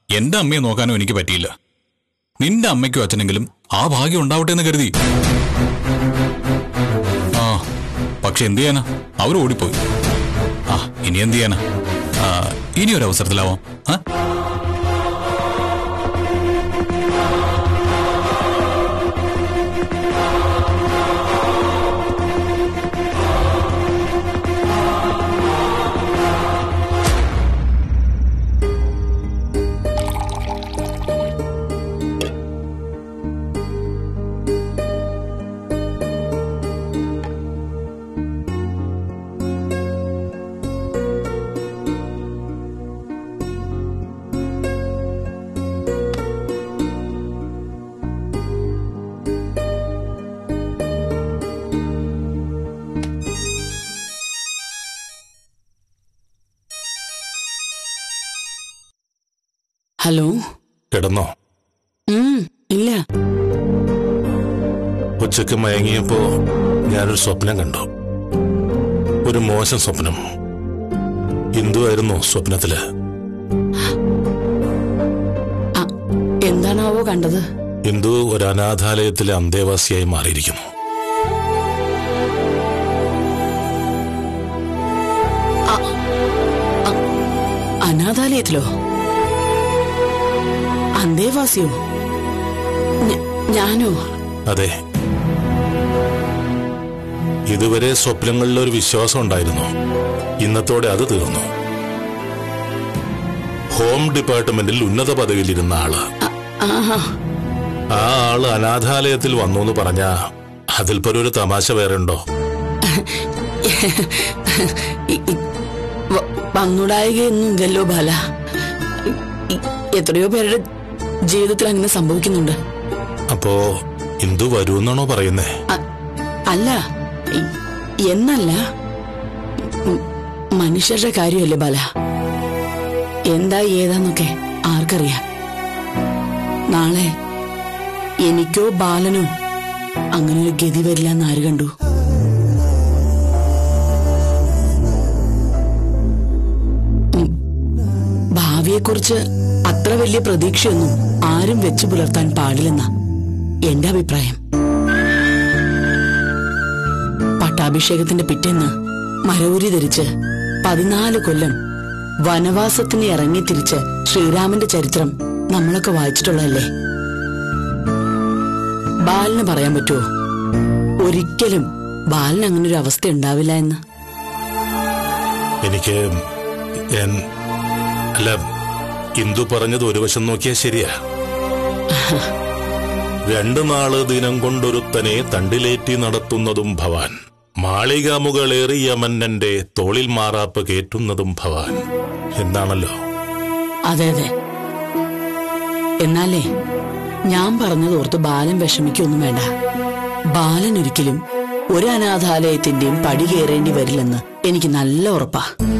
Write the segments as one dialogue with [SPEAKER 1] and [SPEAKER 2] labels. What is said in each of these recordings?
[SPEAKER 1] എന്റെ അമ്മയെ നോക്കാനോ എനിക്ക് പറ്റിയില്ല നിന്റെ അമ്മയ്ക്കും അച്ഛനെങ്കിലും ആ ഭാഗ്യം ഉണ്ടാവട്ടെ എന്ന് കരുതി ആ പക്ഷെ എന്ത് ചെയ്യാനാ അവർ ഓടിപ്പോയി ആ ഇനി എന്ത് ചെയ്യാനാ ആ, ഇനി ഒരു അവസരത്തിലാവാം ആ
[SPEAKER 2] ഹലോ
[SPEAKER 3] കിടന്നോ
[SPEAKER 2] ഉം, ഇല്ല
[SPEAKER 3] ഉച്ചക്ക് മയങ്ങിയപ്പോ ഞാനൊരു സ്വപ്നം കണ്ടു ഒരു മോശം സ്വപ്നം ഹിന്ദുവായിരുന്നു സ്വപ്നത്തില്
[SPEAKER 2] ആ, എന്താണാവോ കണ്ടത്
[SPEAKER 3] ഹിന്ദു ഒരു അനാഥാലയത്തിലെ അന്തേവാസിയായി മാറിയിരിക്കുന്നു
[SPEAKER 2] അനാഥാലയത്തിലോ അന്തേവാസിയോ ഞ- ഞാനോ
[SPEAKER 3] അതെ ഇതുവരെ സ്വപ്നങ്ങളിൽ ഒരു വിശ്വാസം ഉണ്ടായിരുന്നു ഇന്നത്തോടെ അത് തീർന്നു ഹോം ഡിപ്പാർട്ട്മെന്റിൽ ഉന്നത പദവിയിലിരുന്ന ആള്
[SPEAKER 2] ആ, ആഹാ
[SPEAKER 3] ആ ആള് അനാഥാലയത്തിൽ വന്നു എന്ന് പറഞ്ഞ അതിൽ ഒരു തമാശ വേറെ ഉണ്ടോ
[SPEAKER 2] ഇ- ഇ- വ- വന്നുടായികയൊന്നും ഇല്ലല്ലോ ബാല ഇ- എത്രയോ പേരുടെ ജീവിതത്തിൽ അങ്ങനെ സംഭവിക്കുന്നുണ്ട്
[SPEAKER 3] അപ്പോ ഇന്ദു വരൂന്നാണോ പറയുന്നേ
[SPEAKER 2] അ- അല്ല ഇ- എന്നല്ല ഉം, മനുഷ്യരുടെ കാര്യമല്ലേ ബാല എന്താ ഏതാന്നൊക്കെ ആർക്കറിയാം നാളെ എനിക്കോ ബാലനോ അങ്ങനെ ഒരു ഗതി വരില്ല എന്ന് ആര് കണ്ടു ഉം, ഭാവിയെക്കുറിച്ച് അത്ര വലിയ പ്രതീക്ഷയൊന്നും ആരും വെച്ചു പുലർത്താൻ പാടില്ലെന്ന എന്റെ അഭിപ്രായം പട്ടാഭിഷേകത്തിന്റെ പിറ്റേന്ന് മരൂരി ധരിച്ച് പതിനാല് കൊല്ലം വനവാസത്തിന് ഇറങ്ങി തിരിച്ച് ശ്രീരാമന്റെ ചരിത്രം നമ്മളൊക്കെ വായിച്ചിട്ടുള്ളതല്ലേ ബാലിന് പറയാൻ പറ്റുമോ ഒരിക്കലും ബാലിന് അങ്ങനെ ഒരു അവസ്ഥ ഉണ്ടാവില്ല എന്ന്
[SPEAKER 3] എനിക്ക് ഞാൻ അല്ല ഇന്ദു പറഞ്ഞത് ഒരു വശം നോക്കിയാൽ ശരിയാ രണ്ടു നാള് ദിനം കൊണ്ടൊരുത്തനെ തണ്ടിലേറ്റി നടത്തുന്നതും ഭവാൻ മാളികാമുകളേറിയ മന്നന്റെ തോളിൽ മാറാപ്പ് കേറ്റുന്നതും ഭവാൻ എന്നാണല്ലോ
[SPEAKER 2] അതെ അതെ എന്നാലേ ഞാൻ പറഞ്ഞത് ഓർത്ത് ബാലൻ വിഷമിക്കൊന്നും വേണ്ട ബാലൻ ഒരിക്കലും ഒരു അനാഥാലയത്തിന്റെയും പടി കയറേണ്ടി വരില്ലെന്ന് എനിക്ക് നല്ല ഉറപ്പാ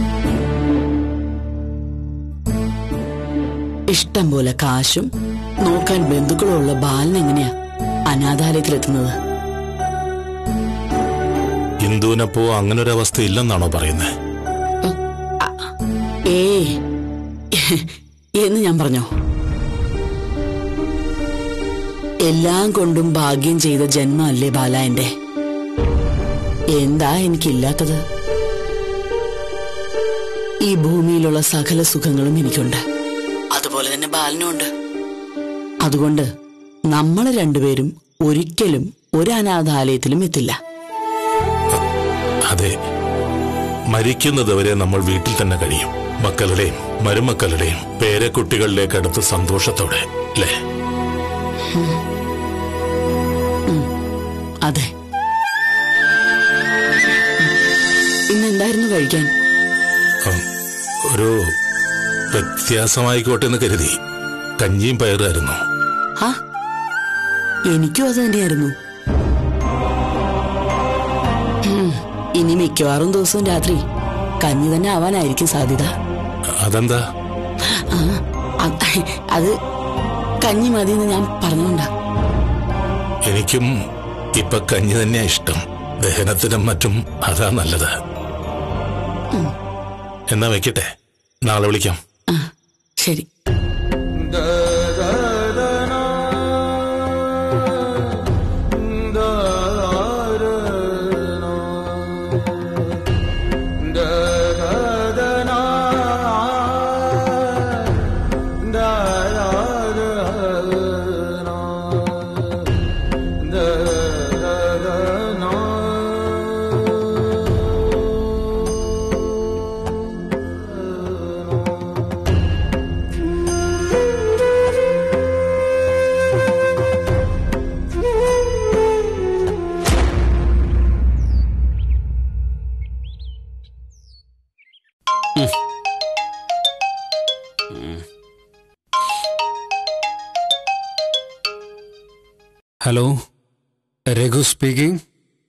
[SPEAKER 2] ഇഷ്ടം പോലെ കാശും നോക്കാൻ ബന്ധുക്കളും ഉള്ള ബാലൻ എങ്ങനെയാ അനാഥാലയത്തിലെത്തുന്നത്
[SPEAKER 3] ഇന്ദുവിനപ്പോ അങ്ങനൊരവസ്ഥ ഇല്ലെന്നാണോ പറയുന്നത്
[SPEAKER 2] ഏ എന്ന് ഞാൻ പറഞ്ഞോ എല്ലാം കൊണ്ടും ഭാഗ്യം ചെയ്ത ജന്മമല്ലേ ബാല എന്റെ എന്താ എനിക്കില്ലാത്തത് ഈ ഭൂമിയിലുള്ള സകല സുഖങ്ങളും എനിക്കുണ്ട് അതുപോലെ തന്നെ ബാലനും ഉണ്ട് അതുകൊണ്ട് നമ്മൾ രണ്ടുപേരും ഒരിക്കലും ഒരു അനാഥാലയത്തിലും എത്തില്ല
[SPEAKER 3] അതെ മരിക്കുന്നതുവരെ നമ്മൾ വീട്ടിൽ തന്നെ കഴിയും മക്കളുടെയും മരുമക്കളുടെയും പേരക്കുട്ടികളിലേക്ക് അടുത്ത് സന്തോഷത്തോടെ അല്ലേ
[SPEAKER 2] അതെ ഇന്നെന്തായിരുന്നു കഴിക്കാൻ
[SPEAKER 3] ഉം, ഒരു വ്യത്യാസമായിക്കോട്ടെ എന്ന് കരുതി കഞ്ഞിയും പയറായിരുന്നു
[SPEAKER 2] ആ എനിക്കും അത് തന്നെയായിരുന്നു ഉം, ഇനി മിക്കവാറും ദിവസവും രാത്രി കഞ്ഞി തന്നെ ആവാനായിരിക്കും സാധ്യത
[SPEAKER 3] അതെന്താ
[SPEAKER 2] ആ, അത് അത് കഞ്ഞി മതി എന്ന് ഞാൻ പറഞ്ഞുകൊണ്ടാ
[SPEAKER 3] എനിക്കും ഇപ്പൊ കഞ്ഞി തന്നെയാ ഇഷ്ടം ദഹനത്തിനും മറ്റും അതാ നല്ലത് എന്നാ വെക്കട്ടെ നാളെ വിളിക്കാം
[SPEAKER 2] ആ ശരി
[SPEAKER 4] ഹലോ രഘു സ്പീക്കിംഗ്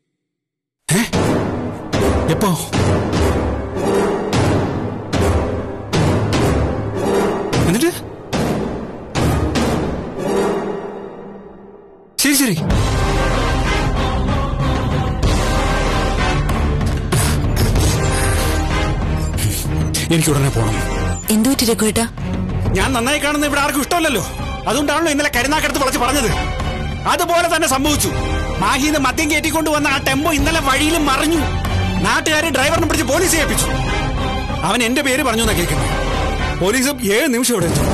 [SPEAKER 4] എപ്പോ എന്നിട്ട് ശരി ശരി എനിക്ക് ഉടനെ പോണം
[SPEAKER 5] എന്തു പറ്റി രഘുവേട്ടാ
[SPEAKER 4] ഞാൻ നന്നായി കാണുന്ന ഇവിടെ ആർക്കും ഇഷ്ടമല്ലല്ലോ അതുകൊണ്ടാണല്ലോ ഇന്നലെ കരുനാക്കടുത്ത് വളച്ച് പറഞ്ഞത് അതുപോലെ തന്നെ സംഭവിച്ചു മാഹിന്ന് മദ്യം കയറ്റിക്കൊണ്ട് വന്ന ആ ടെമ്പോ ഇന്നലെ വഴിയിൽ മറിഞ്ഞു നാട്ടുകാരെ ഡ്രൈവറിനെ പിടിച്ച് പോലീസ് ഏൽപ്പിച്ചു അവൻ എന്റെ പേര് പറഞ്ഞു എന്നാ കേൾക്കുന്നത് പോലീസ് ഏഴ് നിമിഷം ഇവിടെ എത്തും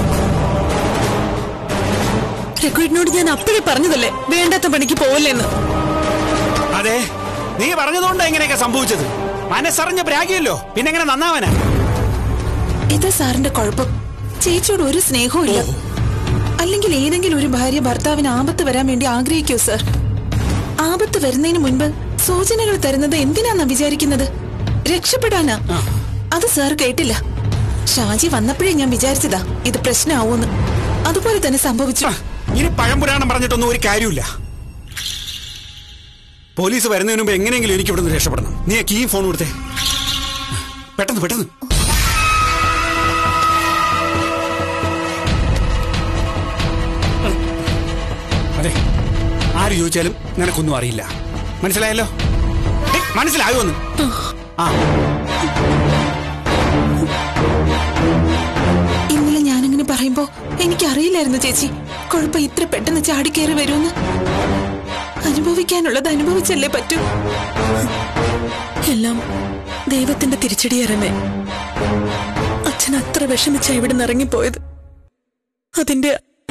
[SPEAKER 5] രഘുവേട്ടനോട് ഞാൻ അപ്പോഴേ പറഞ്ഞതല്ലേ വേണ്ടാത്ത പണിക്ക് പോവല്ലേന്ന്
[SPEAKER 4] അതെ നീ പറഞ്ഞതുകൊണ്ട് എങ്ങനെയൊക്കെ സംഭവിച്ചത് മനസ്സറിഞ്ഞ പ്രാഗിയല്ലോ പിന്നെ എങ്ങനെ നന്നാവനാ
[SPEAKER 5] ഇതാ സാറിന്റെ കുഴപ്പം ചേച്ചിയോട് ഒരു സ്നേഹവും ഇല്ല അല്ലെങ്കിൽ ഏതെങ്കിലും ഒരു ഭാര്യ ഭർത്താവിന് ആപത്ത് വരാൻ വേണ്ടി ആഗ്രഹിക്കോ സർ ആപത്ത് വരുന്നതിന് മുൻപ് സൂചനകൾ തരുന്നത് എന്തിനാന്നാ വിചാരിക്കുന്നത് രക്ഷപ്പെടാനാ അത് സാർ കേട്ടില്ല ഷാജി വന്നപ്പോഴേ ഞാൻ വിചാരിച്ചതാ ഇത് പ്രശ്നമാവൂന്ന് അതുപോലെ തന്നെ സംഭവിച്ചു
[SPEAKER 4] ആ, ഇനി പഴംപുരാണം പറഞ്ഞിട്ടൊന്നും ഒരു കാര്യമില്ല പോലീസ് വരുന്നതിന് മുമ്പ് എങ്ങനെയെങ്കിലും എനിക്ക് ഇവിടുന്ന് രക്ഷപ്പെടണം നീ ആ കീ ഫോൺ കൊടുത്തേ പെട്ടെന്ന് പെട്ടെന്ന് അതെ ആര് ചോദിച്ചാലും നിനക്കൊന്നും അറിയില്ല മനസ്സിലായല്ലോ ഏയ്, മനസ്സിലായോ ഒന്ന് ആ
[SPEAKER 5] ഇന്നലെ ഞാനങ്ങനെ പറയുമ്പോ എനിക്കറിയില്ലായിരുന്നു ചേച്ചി കുഴപ്പം ഇത്ര പെട്ടെന്ന് ചാടിക്കേറി വരുമെന്ന് അനുഭവിക്കാനുള്ളത് അനുഭവിച്ചല്ലേ പറ്റൂ എല്ലാം ദൈവത്തിന്റെ തിരിച്ചടിയറമേ അച്ഛൻ അത്ര വിഷമിച്ച ഇവിടെ നിന്ന് ഇറങ്ങിപ്പോയത് അതിന്റെ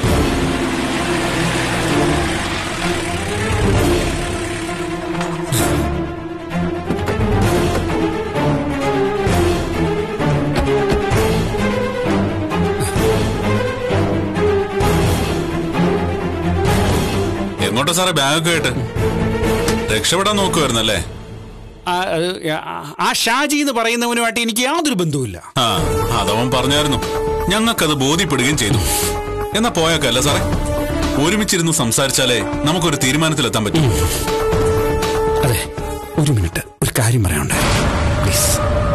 [SPEAKER 1] എങ്ങോട്ടാ സാറേ ബാഗൊക്കെ ആയിട്ട് രക്ഷപ്പെടാൻ നോക്കുമായിരുന്നല്ലേ
[SPEAKER 4] ആ, അത് ആ- ആ ഷാജി എന്ന് പറയുന്നവനുമായിട്ട് എനിക്ക് യാതൊരു ബന്ധവുമില്ല
[SPEAKER 1] ആ അതവൻ പറഞ്ഞായിരുന്നു ഞങ്ങൾക്കത് ബോധ്യപ്പെടുകയും ചെയ്തു എന്നാ പോയേക്കല്ല സാറേ ഒരുമിച്ചിരുന്ന് സംസാരിച്ചാലേ നമുക്കൊരു തീരുമാനത്തിലെത്താൻ പറ്റും
[SPEAKER 4] അതെ ഒരു മിനിറ്റ് ഒരു കാര്യം പറയാനുണ്ട് പ്ലീസ്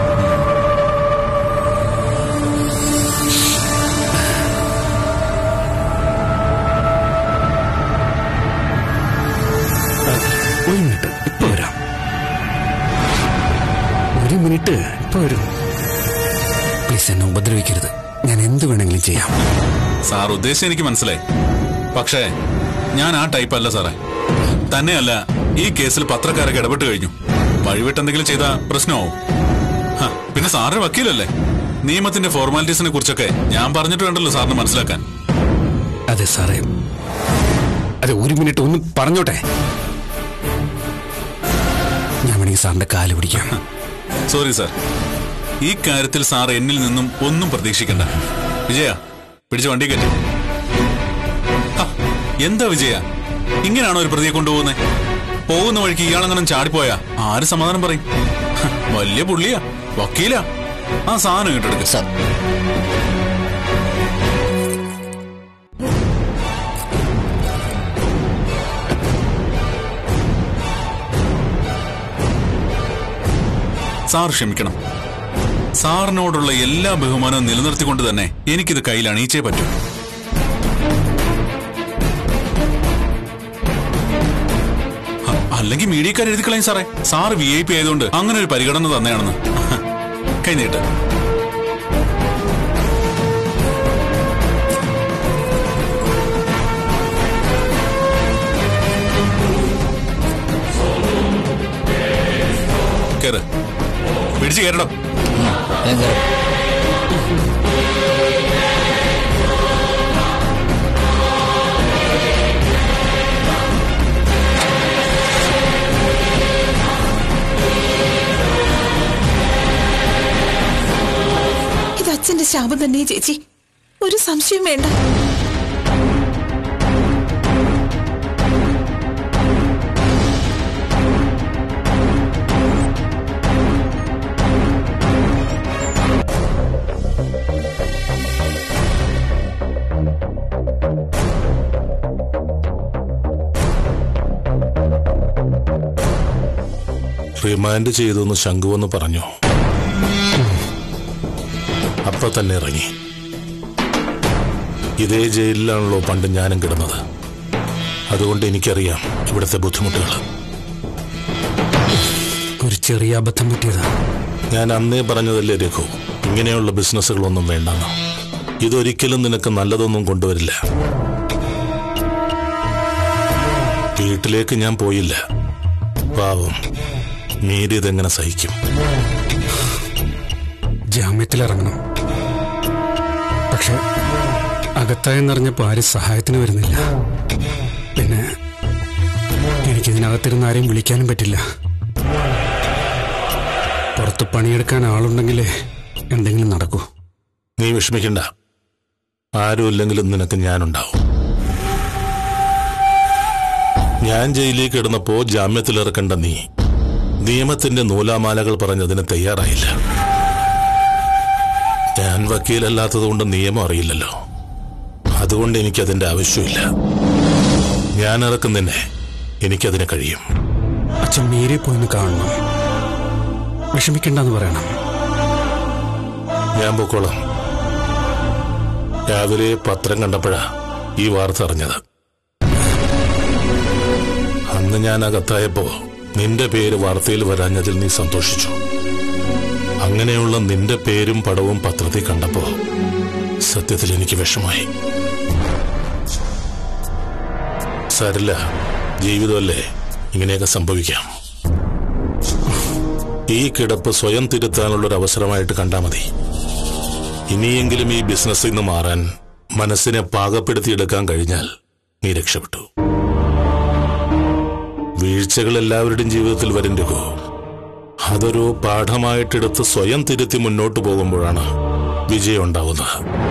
[SPEAKER 4] ഒരു മിനിറ്റ് ഇപ്പൊ വരാം ഒരു മിനിറ്റ് ഇപ്പൊ വരും പ്ലീസ് എന്നെ ഉപദ്രവിക്കരുത് ഞാൻ എന്ത് വേണമെങ്കിലും ചെയ്യാം
[SPEAKER 1] സാർ ഉദ്ദേശം എനിക്ക് മനസ്സിലായി പക്ഷേ ഞാൻ ആ ടൈപ്പ് അല്ല സാറേ തന്നെയല്ല ഈ കേസിൽ പത്രക്കാരൊക്കെ ഇടപെട്ട് കഴിഞ്ഞു വഴിവിട്ട് എന്തെങ്കിലും ചെയ്താ പ്രശ്നമാവും ഹ, പിന്നെ സാറിന് വക്കീലല്ലേ നിയമത്തിന്റെ ഫോർമാലിറ്റീസിനെ കുറിച്ചൊക്കെ ഞാൻ പറഞ്ഞിട്ട് വേണ്ടല്ലോ സാറിന് മനസ്സിലാക്കാൻ
[SPEAKER 4] അതെ സാറേ അതെ ഒരു മിനിറ്റ് ഒന്ന് പറഞ്ഞോട്ടെ ഞാൻ വേണമെങ്കിൽ സാറിന്റെ കാല് പിടിക്കാം
[SPEAKER 1] സോറി സാർ ഈ കാര്യത്തിൽ സാർ എന്നിൽ നിന്നും ഒന്നും പ്രതീക്ഷിക്കണ്ട വിജയ പിടിച്ച വണ്ടി കയറ്റി ഹ, എന്താ വിജയ ഇങ്ങനെയാണോ ഒരു പ്രതിയെ കൊണ്ടുപോകുന്നത് പോകുന്ന വഴിക്ക് ഇയാളെങ്ങനെ ചാടിപ്പോയാ ആര് സമാധാനം പറയും ഹ, വലിയ പുള്ളിയാ വക്കീലാ ആ സാധനം കേട്ടെടുക്ക
[SPEAKER 2] സാർ
[SPEAKER 1] സാർ ക്ഷമിക്കണം സാറിനോടുള്ള എല്ലാ ബഹുമാനവും നിലനിർത്തിക്കൊണ്ട് തന്നെ എനിക്കിത് കയ്യിൽ അണിയിച്ചേ പറ്റൂ അ- അല്ലെങ്കിൽ മീഡിയക്കാർ എഴുതി കളയും സാറേ സാർ വി ഐ പി ആയതുകൊണ്ട് അങ്ങനെ ഒരു പരിഗണന തന്നെയാണെന്ന് കൈ നീട്ട് കേറ് പിടിച്ച് കയറണം
[SPEAKER 5] ഇത് അച്ഛന്റെ ശാപം തന്നെ ചേച്ചി ഒരു സംശയം വേണ്ട
[SPEAKER 3] റിമാൻഡ് ചെയ്തു എന്ന് ശംഖുവെന്ന് പറഞ്ഞു അപ്പൊ തന്നെ ഇറങ്ങി ഇതേ ജയിലിലാണല്ലോ പണ്ട് ഞാനും കിടന്നത് അതുകൊണ്ട് എനിക്കറിയാം ഇവിടുത്തെ ബുദ്ധിമുട്ടുകൾ
[SPEAKER 6] ഒരു ചെറിയ അബദ്ധം പറ്റിയതാ
[SPEAKER 3] ഞാൻ അന്നേ പറഞ്ഞതല്ലേ രഘു ഇങ്ങനെയുള്ള ബിസിനസ്സുകളൊന്നും വേണ്ടെന്ന് ഇതൊരിക്കലും നിനക്ക് നല്ലതൊന്നും കൊണ്ടുവരില്ല വീട്ടിലേക്ക് ഞാൻ പോയില്ല പാവം മീരി ഇതെങ്ങനെ സഹിക്കും
[SPEAKER 6] ജാമ്യത്തിലിറങ്ങണം പക്ഷെ അകത്തായെന്നറിഞ്ഞപ്പോ ആരും സഹായത്തിന് വരുന്നില്ല പിന്നെ എനിക്കിതിനകത്തിരുന്ന് ആരെയും വിളിക്കാനും പറ്റില്ല പുറത്ത് പണിയെടുക്കാൻ ആളുണ്ടെങ്കിലേ എന്തെങ്കിലും നടക്കൂ
[SPEAKER 3] നീ വിഷമിക്കണ്ട ആരുമില്ലെങ്കിലും നിനക്ക് ഞാനുണ്ടാവും ഞാൻ ജയിലിലേക്ക് കിടന്നപ്പോ ജാമ്യത്തിലിറക്കേണ്ട നീ നിയമത്തിന്റെ നൂലാമാലകൾ പറഞ്ഞതിന് തയ്യാറായില്ല ഞാൻ വക്കീലല്ലാത്തതുകൊണ്ട് നിയമം അറിയില്ലല്ലോ അതുകൊണ്ട് എനിക്കതിന്റെ ആവശ്യമില്ല ഞാൻ ഇറക്കുന്നതിനെ എനിക്കതിന് കഴിയും
[SPEAKER 6] അച്ഛൻ മീരെ പോയിന്ന് കാണണം വിഷമിക്കണ്ടെന്ന് പറയണം
[SPEAKER 3] ഞാൻ പൊക്കോളാം രാവിലെ പത്രം കണ്ടപ്പോഴാ ഈ വാർത്ത അറിഞ്ഞത് അന്ന് ഞാൻ അകത്തായപ്പോ നിന്റെ പേര് വാർത്തയിൽ വരാഞ്ഞതിൽ നീ സന്തോഷിച്ചു അങ്ങനെയുള്ള നിന്റെ പേരും പടവും പത്രത്തിൽ കണ്ടപ്പോ സത്യത്തിൽ എനിക്ക് വിഷമായി സാരില്ല ജീവിതമല്ലേ ഇങ്ങനെയൊക്കെ സംഭവിക്കാം ഈ കിടപ്പ് സ്വയം തിരുത്താനുള്ള ഒരു അവസരമായിട്ട് കണ്ടാൽ മതി ഇനിയെങ്കിലും ഈ ബിസിനസ്സിൽ നിന്ന് മാറാൻ മനസ്സിനെ പാകപ്പെടുത്തിയെടുക്കാൻ കഴിഞ്ഞാൽ നീ രക്ഷപ്പെട്ടു വീഴ്ചകൾ എല്ലാവരുടെയും ജീവിതത്തിൽ വരും രഘു അതൊരു പാഠമായിട്ടെടുത്ത് സ്വയം തിരുത്തി മുന്നോട്ട് പോകുമ്പോഴാണ് വിജയം ഉണ്ടാവുന്നത്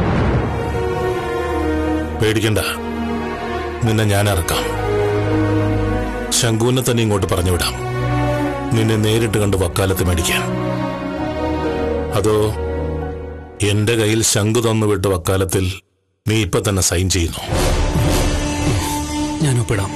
[SPEAKER 3] പേടിക്കണ്ട നിന്നെ ഞാൻ ഇറക്കാം ശംഖുവിനെ തന്നെ ഇങ്ങോട്ട് പറഞ്ഞുവിടാം നിന്നെ നേരിട്ട് കണ്ട് വക്കാലത്ത് മേടിക്കാൻ അതോ എന്റെ കയ്യിൽ ശംഖു തന്നു വിട്ട വക്കാലത്തിൽ നീ ഇപ്പൊ തന്നെ സൈൻ ചെയ്യുന്നു
[SPEAKER 6] ഞാൻ ഒപ്പിടാം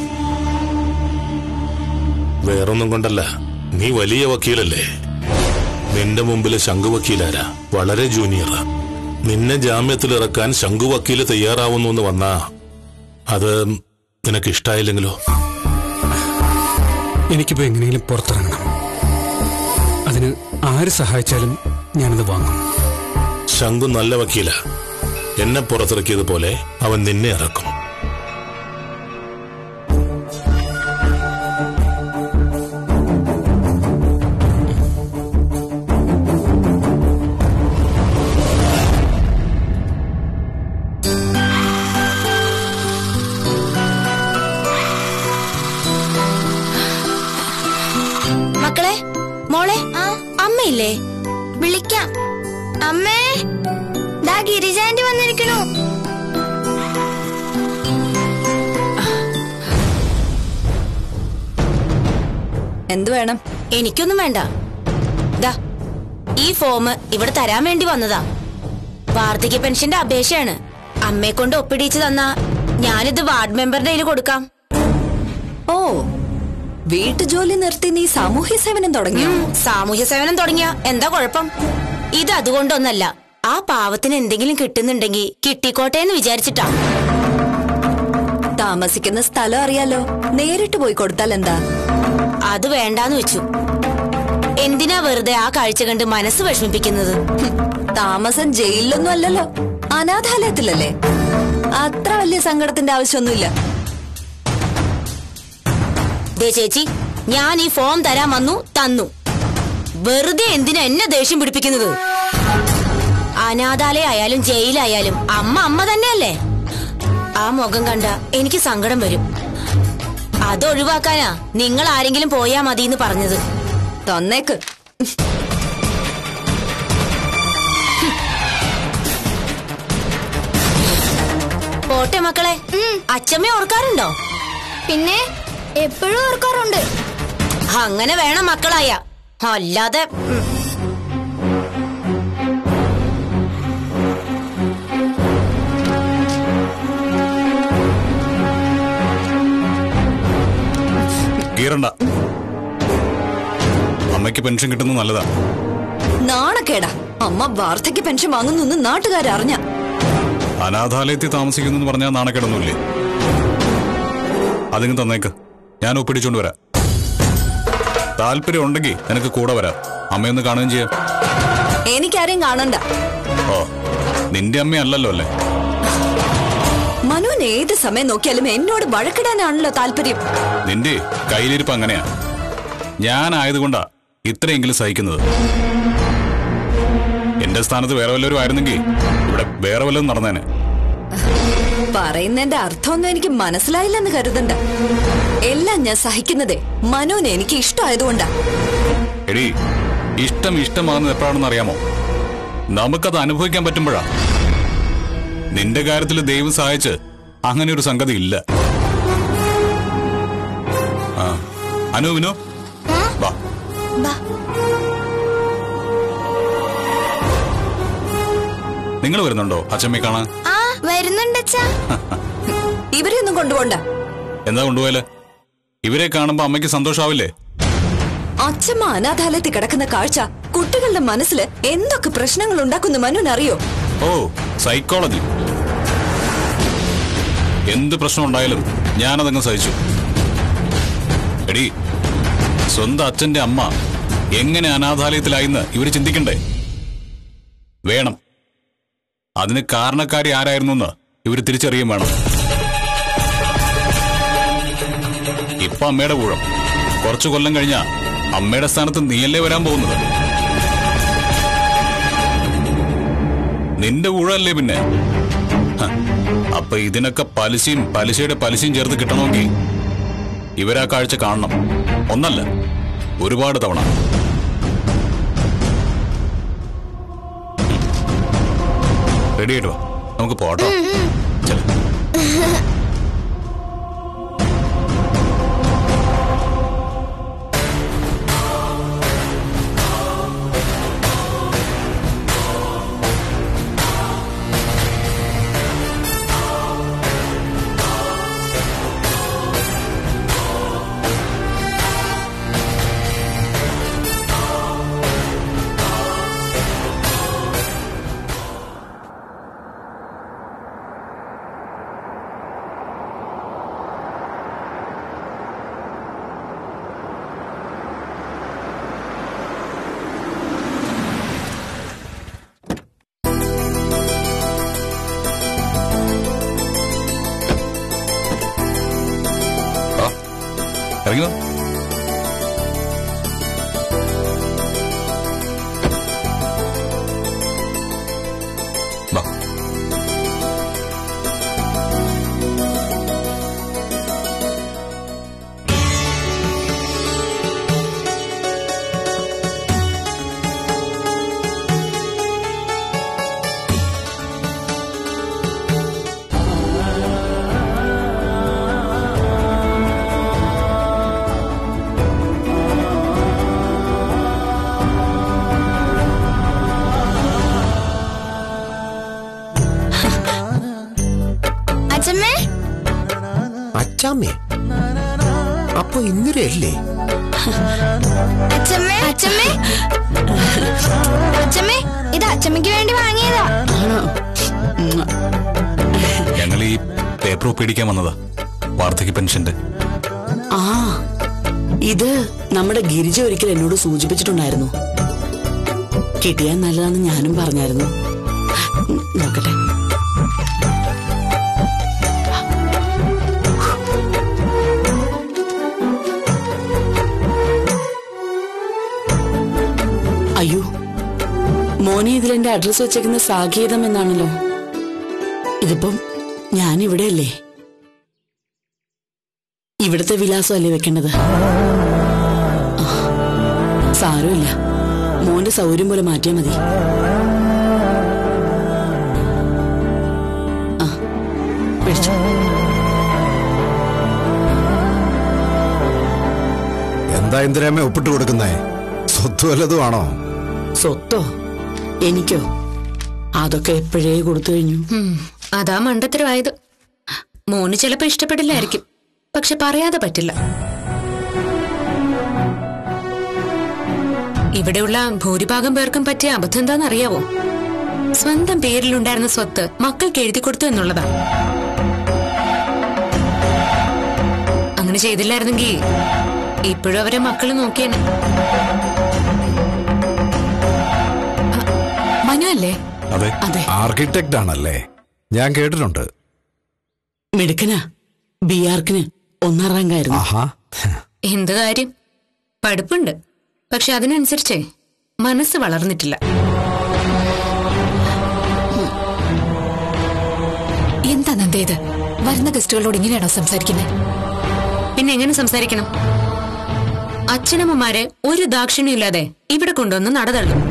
[SPEAKER 3] വേറൊന്നും കൊണ്ടല്ല നീ വലിയ വക്കീലല്ലേ നിന്റെ മുമ്പിൽ ശംഖു വക്കീലാരാ വളരെ ജൂനിയർ നിന്നെ ജാമ്യത്തിൽ ഇറക്കാൻ ശംഖു വക്കീല് തയ്യാറാവുന്നു എന്ന് വന്നാ അത് നിനക്ക് ഇഷ്ടായില്ലെങ്കിലോ
[SPEAKER 6] എനിക്കിപ്പോ എങ്ങനെയും പുറത്തിറങ്ങണം അതിന് ആര് സഹായിച്ചാലും ഞാനത് വാങ്ങും
[SPEAKER 3] ശംഖു നല്ല വക്കീല എന്നെ പുറത്തിറക്കിയതുപോലെ അവൻ നിന്നെ ഇറക്കും
[SPEAKER 7] മക്കളെ മോളെ അമ്മയില്ലേ വിളിക്കാം അമ്മേ ദാ ഗിരിജാന്റി വന്നിരിക്കണു
[SPEAKER 8] എന്തു വേണം
[SPEAKER 7] എനിക്കൊന്നും വേണ്ട ദാ ഈ ഫോം ഇവിടെ തരാൻ വേണ്ടി വന്നതാ വാർദ്ധക്യ പെൻഷന്റെ അപേക്ഷയാണ് അമ്മയെ കൊണ്ട് ഒപ്പിടിച്ച് തന്നാ ഞാനിത് വാർഡ് മെമ്പറുടെ കയ്യിൽ കൊടുക്കാം
[SPEAKER 8] ഓ വീട്ടുജോലി നിർത്തി നീ സാമൂഹ്യ സേവനം തുടങ്ങിയോ
[SPEAKER 7] ഉം, സാമൂഹ്യ സേവനം തുടങ്ങിയ എന്താ കുഴപ്പം ഇത് അതുകൊണ്ടൊന്നല്ല ആ പാവത്തിന് എന്തെങ്കിലും കിട്ടുന്നുണ്ടെങ്കിൽ കിട്ടിക്കോട്ടെ എന്ന് വിചാരിച്ചിട്ടാ
[SPEAKER 8] താമസിക്കുന്ന സ്ഥലം അറിയാലോ നേരിട്ട് പോയി കൊടുത്താൽ എന്താ
[SPEAKER 7] അത് വേണ്ടാന്ന് വെച്ചു എന്തിനാ വെറുതെ ആ കാഴ്ച കണ്ട് മനസ്സ് വിഷമിപ്പിക്കുന്നത്
[SPEAKER 8] ഹും, താമസം ജയിലിലൊന്നും അല്ലല്ലോ അനാഥാലയത്തിലല്ലേ അത്ര വലിയ സങ്കടത്തിന്റെ ആവശ്യമൊന്നുമില്ല
[SPEAKER 7] ദേ ചേച്ചി ഞാൻ ഈ ഫോം തരാൻ വന്നു തന്നു വെറുതെ എന്തിനാ എന്നെ ദേഷ്യം പിടിപ്പിക്കുന്നത് അനാഥാലയായാലും ജയിലായാലും അമ്മ അമ്മ തന്നെയല്ലേ ആ മുഖം കണ്ട എനിക്ക് സങ്കടം വരും അതൊഴിവാക്കാനാ നിങ്ങൾ ആരെങ്കിലും പോയാ മതിന്ന് പറഞ്ഞത്
[SPEAKER 8] തന്നേക്ക്
[SPEAKER 7] പോട്ടെ മക്കളെ അച്ഛമ്മ ഓർക്കാറുണ്ടോ
[SPEAKER 9] പിന്നെ എപ്പോഴും ഓർക്കാറുണ്ട്
[SPEAKER 7] അങ്ങനെ വേണം മക്കളായ അല്ലാതെ ഉം.
[SPEAKER 1] കീറണ്ട അമ്മയ്ക്ക് പെൻഷൻ കിട്ടുന്നത് നല്ലതാ
[SPEAKER 8] നാണക്കേടാ അമ്മ വാർദ്ധക്യ പെൻഷൻ വാങ്ങുന്നു നാട്ടുകാരറിഞ്ഞ
[SPEAKER 1] അനാഥാലയത്തിൽ താമസിക്കുന്നു എന്ന് പറഞ്ഞാൽ നാണക്കേടൊന്നുമില്ലേ അതിങ്ങ് തന്നേക്ക് ഞാൻ ഒപ്പിടിച്ചോണ്ട് വരാം താല്പര്യം ഉണ്ടെങ്കിൽ നിനക്ക് കൂടെ വരാം അമ്മയൊന്ന് കാണുകയും ചെയ്യാം
[SPEAKER 8] എനിക്കാരെയും കാണണ്ട
[SPEAKER 1] ഓ നിന്റെ അമ്മയല്ലല്ലോ അല്ലേ
[SPEAKER 8] മനുവിന് ഏത് സമയം നോക്കിയാലും എന്നോട് വഴക്കിടാനാണല്ലോ താല്പര്യം
[SPEAKER 1] നിന്റെ കയ്യിലിരിപ്പ് അങ്ങനെയാ ഞാനായതുകൊണ്ടാ ഇത്രയെങ്കിലും സഹിക്കുന്നത് എന്റെ സ്ഥാനത്ത് വേറെ വല്ലവരും ആയിരുന്നെങ്കിൽ ഇവിടെ വേറെ വല്ലതും നടന്നേനെ
[SPEAKER 8] പറയുന്നതിന്റെ അർത്ഥമൊന്നും എനിക്ക് മനസ്സിലായില്ലെന്ന് കരുതണ്ട എല്ലാം ഞാൻ സഹിക്കുന്നതേ മനുവിന് എനിക്ക് ഇഷ്ടമായതുകൊണ്ടാ
[SPEAKER 1] എടി ഇഷ്ടം ഇഷ്ടമാകുന്നത് എപ്പോഴാണെന്ന് അറിയാമോ നമുക്കത് അനുഭവിക്കാൻ പറ്റുമ്പോഴാ നിന്റെ കാര്യത്തിൽ ദൈവം സഹായിച്ച് അങ്ങനെ ഒരു സംഗതി ഇല്ല ആ അനു വിനു വാ നിങ്ങൾ വരുന്നുണ്ടോ അച്ചമ്മയെ കാണാൻ
[SPEAKER 9] ആ വരുന്നുണ്ടച്ചാ
[SPEAKER 8] ഇവരെയൊന്നും കൊണ്ടുപോണ്ട
[SPEAKER 1] എന്താ കൊണ്ടുപോയാല് ഇവരെ കാണുമ്പോ അമ്മയ്ക്ക് സന്തോഷാവില്ലേ
[SPEAKER 8] അച്ഛമ്മ അനാഥാലയത്തിൽ കിടക്കുന്ന കാഴ്ച കുട്ടികളുടെ മനസ്സിൽ എന്തൊക്കെ പ്രശ്നങ്ങൾ ഉണ്ടാക്കുന്ന മനുവിനറിയോ
[SPEAKER 1] ഓ സൈക്കോളജി എന്ത് പ്രശ്നം ഉണ്ടായാലും ഞാനതങ്ങ് സഹിച്ചു എടി സ്വന്തം അച്ഛന്റെ അമ്മ എങ്ങനെ അനാഥാലയത്തിലായിന്ന് ഇവര് ചിന്തിക്കണ്ടേ വേണം അതിന് കാരണക്കാരി ആരായിരുന്നു എന്ന് ഇവര് തിരിച്ചറിയും വേണം ഇപ്പൊ അമ്മയുടെ ഊഴം കുറച്ചു കൊല്ലം കഴിഞ്ഞാ അമ്മയുടെ സ്ഥാനത്ത് നീയല്ലേ വരാൻ പോകുന്നത് നിന്റെ ഊഴല്ലേ പിന്നെ ഹ, അപ്പൊ ഇതിനൊക്കെ പലിശയും പലിശയുടെ പലിശയും ചേർത്ത് കിട്ടണമെങ്കിൽ ഇവരാ കാഴ്ച കാണണം ഒന്നല്ല ഒരുപാട് തവണ റെഡി ആയിട്ട് വാ നമുക്ക് പോട്ടോ ചെല്. വാ. ഇറങ്ങി വാ വാ
[SPEAKER 9] അച്ഛമ്മേ
[SPEAKER 10] അച്ചാമ്മേ അപ്പൊ ഇന്ദിരയല്ലേ
[SPEAKER 9] അച്ഛമ്മേ അച്ഛമ്മേ അച്ഛമ്മേ ഇത് അച്ഛമ്മയ്ക്ക് വേണ്ടി വാങ്ങിയതാ
[SPEAKER 1] ഞങ്ങൾ ഈ പേപ്പർ ഒപ്പിടിക്കാൻ വന്നതാ വാർദ്ധക്യ പെൻഷന്റെ
[SPEAKER 2] ആ ഇത് നമ്മുടെ ഗിരിജ ഒരിക്കൽ എന്നോട് സൂചിപ്പിച്ചിട്ടുണ്ടായിരുന്നു കിട്ടിയാൽ നല്ലതാണെന്ന് ഞാനും പറഞ്ഞായിരുന്നു ഉം, നോക്കട്ടെ അയ്യോ മോനെ ഇതിൽ എന്റെ അഡ്രസ് വെച്ചേക്കുന്ന സാഗീതം എന്നാണല്ലോ ഇതിപ്പം ഞാൻ ഇവിടെയല്ലേ ഇവിടുത്തെ വിലാസമല്ലേ വെക്കേണ്ടത് ആ, സാരമില്ല മോന്റെ സൗകര്യം പോലെ മാറ്റിയാ മതി ആ പിടിച്ചോ
[SPEAKER 10] എന്താ ഇന്ദിരാമ്മ ഒപ്പിട്ട് കൊടുക്കുന്നേ സ്വത്ത് വല്ലതും ആണോ
[SPEAKER 2] സ്വത്തോ എനിക്കോ അതൊക്കെ എപ്പോഴേ കൊടുത്തു കഴിഞ്ഞു
[SPEAKER 11] ഉം, അതാ മണ്ടത്തരമായത് മോന് ചിലപ്പോ ഇഷ്ടപ്പെടില്ലായിരിക്കും പക്ഷെ പറയാതെ പറ്റില്ല ഇവിടെയുള്ള ഭൂരിഭാഗം പേർക്കും പറ്റിയ അബദ്ധം എന്താണെന്നറിയാവോ സ്വന്തം പേരിലുണ്ടായിരുന്ന സ്വത്ത് മക്കൾക്ക് എഴുതി കൊടുത്തു എന്നുള്ളതാ അങ്ങനെ ചെയ്തില്ലായിരുന്നെങ്കിൽ ഇപ്പോഴും അവരെ മക്കള് നോക്കിയേനെ
[SPEAKER 5] മനു അല്ലേ
[SPEAKER 10] അതെ
[SPEAKER 2] അതെ.
[SPEAKER 10] ആർക്കിടെക്റ്റ് ആണല്ലേ ഞാൻ കേട്ടിട്ടുണ്ട്
[SPEAKER 2] മിടുക്കനാ ബി ആർക്കിന് ഒന്നാം റാങ്കായിരുന്നു
[SPEAKER 10] ആഹാ
[SPEAKER 11] എന്ത് കാര്യം പഠിപ്പുണ്ട് പക്ഷെ അതിനനുസരിച്ചേ മനസ്സ് വളർന്നിട്ടില്ല
[SPEAKER 5] എന്താ നന്ദേ ഇത് വരുന്ന ഗസ്റ്റുകളോട് ഇങ്ങനെയാണോ സംസാരിക്കുന്നത്
[SPEAKER 11] പിന്നെ എങ്ങനെ സംസാരിക്കണം അച്ഛനമ്മമാരെ ഒരു ദാക്ഷിണ്യം ഇല്ലാതെ ഇവിടെ കൊണ്ടുവന്ന് നടതള്ളും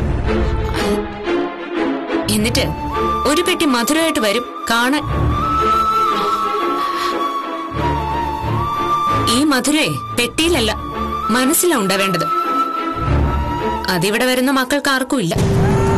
[SPEAKER 11] എന്നിട്ട് ഒരു പെട്ടി മധുരമായിട്ട് വരും കാണാൻ ഈ മധുരേ പെട്ടിയിലല്ല മനസ്സിലാ ഉണ്ടാവേണ്ടത് അതിവിടെ വരുന്ന മക്കൾക്ക് ആർക്കും ഇല്ല